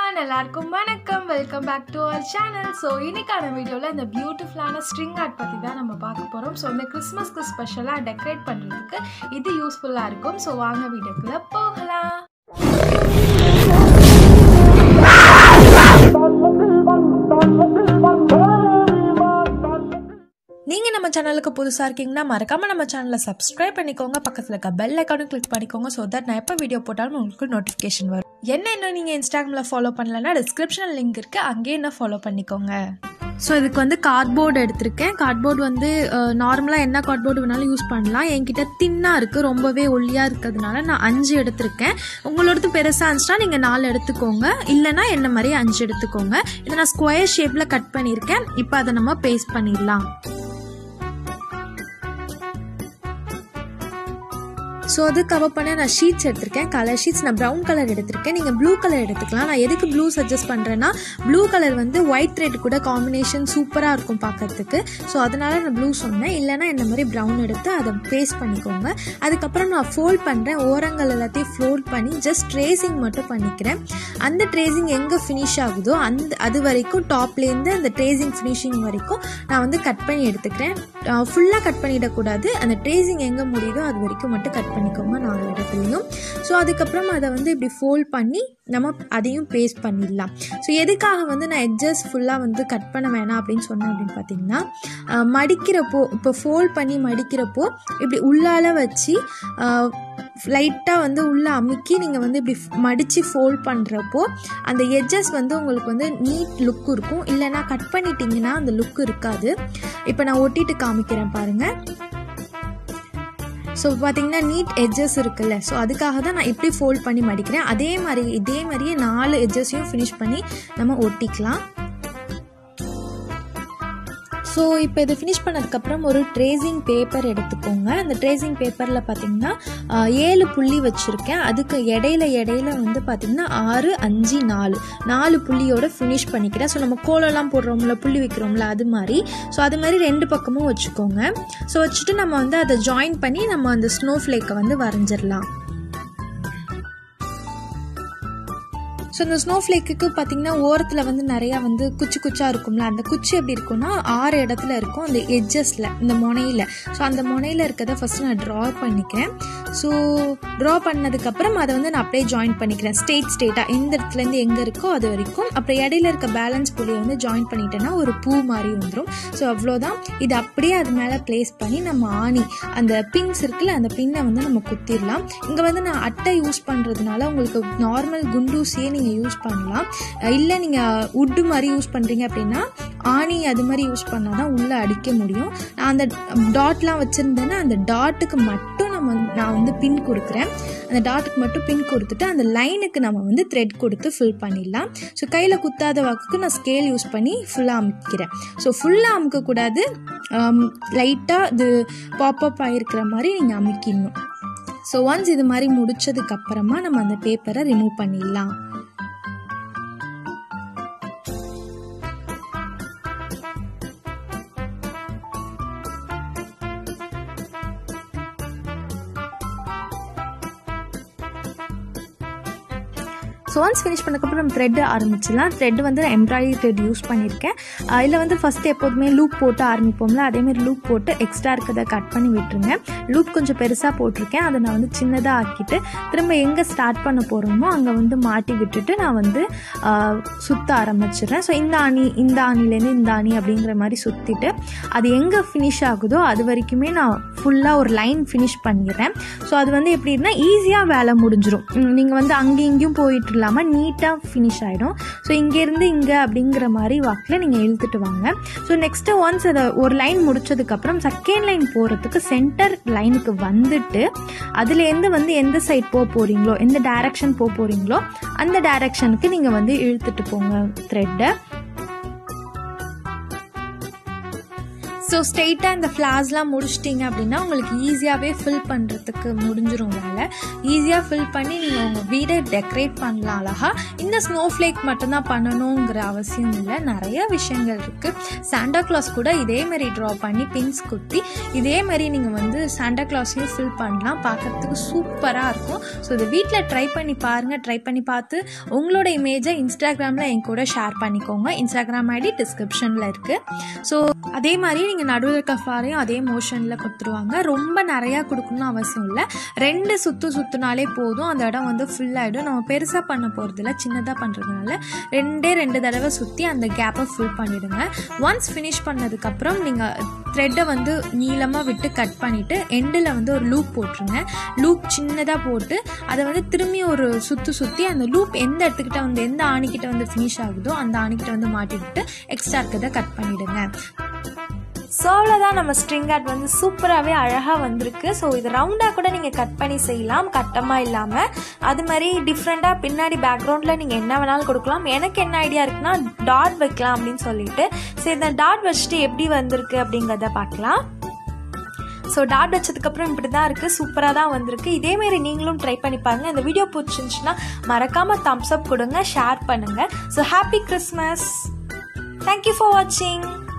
one எல்லாருக்கும் வணக்கம் welcome back to our channel so இன்னைக்கான வீடியோவில் இந்த பியூட்டிஃபுல்லான ஸ்ட்ரிங் ஆர்ட் பற்றி தான் நம்ம பார்க்க போகிறோம் ஸோ இந்த கிறிஸ்மஸ்க்கு ஸ்பெஷலாக டெக்கரேட் பண்ணுறதுக்கு இது யூஸ்ஃபுல்லாக இருக்கும் ஸோ வாங்க வீடியோக்குள்ளே போகலாம் நீங்கள் நம்ம சேனலுக்கு புதுசாக இருக்கீங்கன்னா மறக்காமல் நம்ம சேனலை சப்ஸ்கிரைப் பண்ணிக்கோங்க பக்கத்தில் இருக்க பெல் ஐக்கானும் கிளிக் பண்ணிக்கோங்க ஸோ தட் நான் எப்போ வீடியோ போட்டாலும் உங்களுக்கு நோட்டிஃபிகேஷன் வரும் என்ன இன்னும் நீங்கள் இன்ஸ்டாகிராமில் ஃபாலோ பண்ணலன்னா டிஸ்கிரிப்ஷனில் லிங்க் இருக்குது அங்கேயே என்ன ஃபாலோ பண்ணிக்கோங்க ஸோ இதுக்கு வந்து கார்ட்போர்டு எடுத்திருக்கேன் கார்ட்போர்டு வந்து நார்மலாக என்ன கார்ட்போர்டு வேணாலும் யூஸ் பண்ணலாம் என்கிட்ட தின்னாக இருக்குது ரொம்பவே ஒல்லியாக இருக்கிறதுனால நான் அஞ்சு எடுத்திருக்கேன் உங்களோடது பெருசாக இருந்துச்சுன்னா நீங்கள் நாலு எடுத்துக்கோங்க இல்லைனா என்ன மாதிரி அஞ்சு எடுத்துக்கோங்க இதை நான் ஸ்கொயர் ஷேப்பில் கட் பண்ணியிருக்கேன் இப்போ அதை நம்ம பேஸ்ட் பண்ணிடலாம் ஸோ அது கவர் பண்ண நான் ஷீட்ஸ் எடுத்திருக்கேன் கலர் ஷீட்ஸ் நான் ப்ரௌன் கலர் எடுத்திருக்கேன் நீங்கள் ப்ளூ கலர் எடுத்துக்கலாம் நான் எதுக்கு ப்ளூ சஜஸ்ட் பண்ணுறேன்னா ப்ளூ கலர் வந்து ஒயிட் த்ரெட் கூட காம்பினேஷன் சூப்பராக இருக்கும் பார்க்கறதுக்கு ஸோ அதனால் நான் ப்ளூ சொன்னேன் இல்லைனா இந்த மாதிரி ப்ரௌன் எடுத்து அதை பேஸ்ட் பண்ணிக்கோங்க அதுக்கப்புறம் நான் ஃபோல்ட் பண்ணுறேன் ஓரங்கள் எல்லாத்தையும் ஃபோல்ட் பண்ணி ஜஸ்ட் ட்ரேசிங் மட்டும் பண்ணிக்கிறேன் அந்த ட்ரேசிங் எங்கே ஃபினிஷ் ஆகுதோ அந்த அது வரைக்கும் டாப்லேருந்து அந்த ட்ரேசிங் ஃபினிஷிங் வரைக்கும் நான் வந்து கட் பண்ணி எடுத்துக்கிறேன் ஃபுல்லாக கட் பண்ணிடக்கூடாது அந்த ட்ரேசிங் எங்கே முடியுதோ அது வரைக்கும் மட்டும் கட் பண்ணிக்கோங்க நாலு இடத்துலையும் ஸோ அதுக்கப்புறம் அதை வந்து இப்படி ஃபோல்ட் பண்ணி நம்ம அதையும் பேஸ்ட் பண்ணிடலாம் ஸோ எதுக்காக வந்து நான் எட்ஜஸ் ஃபுல்லாக வந்து கட் பண்ண வேணாம் அப்படின்னு சொன்னேன் அப்படின்னு பார்த்தீங்கன்னா மடிக்கிறப்போ இப்போ ஃபோல்ட் பண்ணி மடிக்கிறப்போ இப்படி உள்ளால வச்சு லைட்டாக வந்து உள்ளே அமுக்கி நீங்கள் வந்து இப்படி மடித்து ஃபோல்ட் பண்ணுறப்போ அந்த எட்ஜஸ் வந்து உங்களுக்கு வந்து நீட் லுக் இருக்கும் இல்லைனா கட் பண்ணிட்டீங்கன்னா அந்த லுக் இருக்காது இப்போ நான் ஒட்டிட்டு காமிக்கிறேன் பாருங்கள் ஸோ பார்த்தீங்கன்னா நீட் எட்ஜஸ் இருக்குல்ல ஸோ அதுக்காக தான் நான் இப்படி ஃபோல்ட் பண்ணி மடிக்கிறேன் அதே மாதிரி இதே மாதிரியே நாலு எட்ஜஸையும் ஃபினிஷ் பண்ணி நம்ம ஒட்டிக்கலாம் ஸோ இப்போ இதை ஃபினிஷ் பண்ணதுக்கப்புறம் ஒரு ட்ரேசிங் பேப்பர் எடுத்துக்கோங்க அந்த ட்ரேசிங் பேப்பரில் பார்த்தீங்கன்னா ஏழு புள்ளி வச்சுருக்கேன் அதுக்கு இடையில இடையில வந்து பார்த்திங்கன்னா ஆறு அஞ்சு நாலு நாலு புள்ளியோட ஃபினிஷ் பண்ணிக்கிறேன் ஸோ நம்ம கோலம்லாம் போடுறோம்ல புள்ளி வைக்கிறோம்ல அது மாதிரி ஸோ அது மாதிரி ரெண்டு பக்கமும் வச்சுக்கோங்க ஸோ வச்சுட்டு நம்ம வந்து அதை ஜாயின் பண்ணி நம்ம அந்த ஸ்னோ ஃப்ளேக்கை வந்து வரைஞ்சிடலாம் ஸோ இந்த ஸ்னோ ஃப்ளேக்குக்கு பார்த்தீங்கன்னா ஓரத்தில் வந்து நிறையா வந்து குச்சி குச்சாக இருக்கும்ல அந்த குச்சி எப்படி இருக்கும்னா ஆறு இடத்துல இருக்கும் அந்த எட்ஜஸில் இந்த முனையில் ஸோ அந்த முனையில் இருக்கிறத ஃபஸ்ட்டு நான் ட்ரா பண்ணிக்கிறேன் ஸோ ட்ரா பண்ணதுக்கப்புறம் அதை வந்து நான் அப்படியே ஜாயின் பண்ணிக்கிறேன் ஸ்டேட் ஸ்டேட்டாக எந்த இடத்துலேருந்து எங்கே இருக்கோ அது வரைக்கும் அப்புறம் இடையில இருக்க பேலன்ஸ் புள்ளியை வந்து ஜாயின் பண்ணிட்டேன்னா ஒரு பூ மாதிரி வந்துடும் ஸோ அவ்வளோதான் இது அப்படியே அது மேலே ப்ளேஸ் பண்ணி நம்ம ஆணி அந்த பின்ஸ் இருக்குல்ல அந்த பின்னை வந்து நம்ம குத்திடலாம் இங்கே வந்து நான் அட்டை யூஸ் பண்ணுறதுனால உங்களுக்கு நார்மல் குண்டூசியே நீங்கள் யூஸ் பண்ணலாம் இல்லை நீங்கள் உட்டு மாதிரி யூஸ் பண்ணுறீங்க அப்படின்னா ஆணி அது மாதிரி யூஸ் பண்ணால் தான் உள்ளே அடிக்க முடியும் நான் அந்த டாட்லாம் வச்சுருந்தேன்னா அந்த டாட்டுக்கு மட்டும் நம்ம நான் வந்து பின் கொடுக்குறேன் அந்த டாட்டுக்கு மட்டும் பின் கொடுத்துட்டு அந்த லைனுக்கு நம்ம வந்து த்ரெட் கொடுத்து ஃபில் பண்ணிடலாம் ஸோ கையில் குத்தாத வாக்குக்கு நான் ஸ்கேல் யூஸ் பண்ணி ஃபுல்லாக அமுக்கிறேன் ஸோ ஃபுல்லாக அமுக்கக்கூடாது லைட்டாக இது பாப்பப் ஆகிருக்கிற மாதிரி நீங்கள் அமுக்கிடணும் ஸோ ஒன்ஸ் இது மாதிரி முடிச்சதுக்கு அப்புறமா நம்ம அந்த பேப்பரை ரிமூவ் பண்ணிடலாம் ஸோ ஒன்ஸ் ஃபினிஷ் பண்ணக்கப்புறம் த்ரெட் ஆரம்பிச்சிடலாம் த்ரெட் வந்து எம்ப்ராய்டரி த்ரெட் யூஸ் பண்ணியிருக்கேன் இதில் வந்து ஃபஸ்ட் எப்போதுமே லூப் போட்டு ஆரம்பிப்போம்ல அதேமாரி லூப் போட்டு எக்ஸ்ட்ரா இருக்கிறத கட் பண்ணி விட்டுருங்க லூப் கொஞ்சம் பெருசாக போட்டிருக்கேன் அதை நான் வந்து சின்னதாக ஆக்கிட்டு திரும்ப எங்கே ஸ்டார்ட் பண்ண போகிறோமோ அங்கே வந்து மாட்டி விட்டுட்டு நான் வந்து சுற்ற ஆரம்பிச்சிடுறேன் ஸோ இந்த அணி இந்த அணிலேருந்து இந்த அணி அப்படிங்கிற மாதிரி சுற்றிட்டு அது எங்கே ஃபினிஷ் ஆகுதோ அது வரைக்குமே நான் ஃபுல்லாக ஒரு லைன் ஃபினிஷ் பண்ணிடுறேன் ஸோ அது வந்து எப்படின்னா ஈஸியாக வேலை முடிஞ்சிடும் நீங்கள் வந்து அங்கேயும் இங்கேயும் போயிட்டு இல்லாமல் நீட்டாக ஃபினிஷ் ஆகிடும் ஸோ இங்கேருந்து இங்கே அப்படிங்கிற மாதிரி வாக்கில் நீங்கள் இழுத்துட்டு வாங்க ஸோ நெக்ஸ்ட்டு ஒன்ஸ் அதை ஒரு லைன் முடிச்சதுக்கப்புறம் செகண்ட் லைன் போகிறதுக்கு சென்டர் லைனுக்கு வந்துட்டு அதுலேருந்து வந்து எந்த சைட் போக போகிறீங்களோ எந்த டைரக்ஷன் போக போகிறீங்களோ அந்த டைரக்ஷனுக்கு நீங்கள் வந்து இழுத்துட்டு போங்க த்ரெட்டை ஸோ ஸ்ட்ரெயிட்டாக இந்த ஃப்ளார்ஸ்லாம் முடிச்சிட்டிங்க அப்படின்னா உங்களுக்கு ஈஸியாகவே ஃபில் பண்ணுறதுக்கு முடிஞ்சிரும் வேலை ஈஸியாக ஃபில் பண்ணி நீங்கள் உங்கள் வீடை டெக்கரேட் பண்ணலாம் அழகா இந்த ஸ்னோ ஃப்ளேக் மட்டும்தான் பண்ணணுங்கிற அவசியம் இல்லை நிறைய விஷயங்கள் இருக்குது சாண்டா கிளாஸ் கூட இதே மாதிரி ட்ரா பண்ணி பிங்ஸ் குத்தி இதே மாதிரி நீங்கள் வந்து சாண்டா கிளாஸையும் ஃபில் பண்ணலாம் பார்க்கறதுக்கு சூப்பராக இருக்கும் ஸோ இதை வீட்டில் ட்ரை பண்ணி பாருங்கள் ட்ரை பண்ணி பார்த்து உங்களோட இமேஜை இன்ஸ்டாகிராமில் என் கூட ஷேர் பண்ணிக்கோங்க இன்ஸ்டாகிராம் ஐடி டிஸ்கிரிப்ஷனில் இருக்குது ஸோ அதே மாதிரி நீங்கள் நடுவில் இருக்க ஃப்ளாரையும் அதே மோஷனில் கொடுத்துருவாங்க ரொம்ப நிறையா கொடுக்கணும்னு அவசியம் இல்லை ரெண்டு சுற்று சுற்றுனாலே போதும் அந்த இடம் வந்து full ஆகிடும் நம்ம பெருசாக பண்ண போகிறதில்ல சின்னதாக பண்ணுறதுனால ரெண்டே ரெண்டு தடவை சுற்றி அந்த கேப்பை ஃபில் பண்ணிவிடுங்க ஒன்ஸ் ஃபினிஷ் பண்ணதுக்கப்புறம் நீங்கள் த்ரெட்டை வந்து நீளமாக விட்டு கட் பண்ணிவிட்டு எண்டில் வந்து ஒரு லூப் போட்டுருங்க லூப் சின்னதாக போட்டு அதை வந்து திரும்பி ஒரு சுற்று சுற்றி அந்த லூப் எந்த இடத்துக்கிட்ட வந்து எந்த ஆணிக்கிட்ட வந்து ஃபினிஷ் ஆகுதோ அந்த ஆணிக்கிட்ட வந்து மாட்டி விட்டு எக்ஸ்ட்ரா இருக்கிறத கட் பண்ணிவிடுங்க ஸோ அவ்வளோதான் நம்ம ஸ்ட்ரிங் ஆர்ட் வந்து சூப்பராகவே அழகாக வந்திருக்கு ஸோ இது ரவுண்டாக கூட நீங்கள் கட் பண்ணி செய்யலாம் கட்டமாக இல்லாமல் அது மாதிரி டிஃப்ரெண்ட்டாக பின்னாடி பேக்ரவுண்டில் நீங்கள் என்ன வேணாலும் கொடுக்கலாம் எனக்கு என்ன ஐடியா இருக்குன்னா டாட் வைக்கலாம் அப்படின்னு சொல்லிட்டு சரி இந்த டாட் வச்சுட்டு எப்படி வந்திருக்கு அப்படிங்கிறத பார்க்கலாம் ஸோ டாட் வச்சதுக்கப்புறம் இப்படி தான் இருக்குது சூப்பராக தான் வந்திருக்கு இதேமாரி நீங்களும் ட்ரை பண்ணி பாருங்கள் இந்த வீடியோ பிடிச்சிருந்துச்சுன்னா மறக்காமல் தம்ஸ் அப் கொடுங்க ஷேர் பண்ணுங்கள் so happy Christmas thank you for வாட்சிங்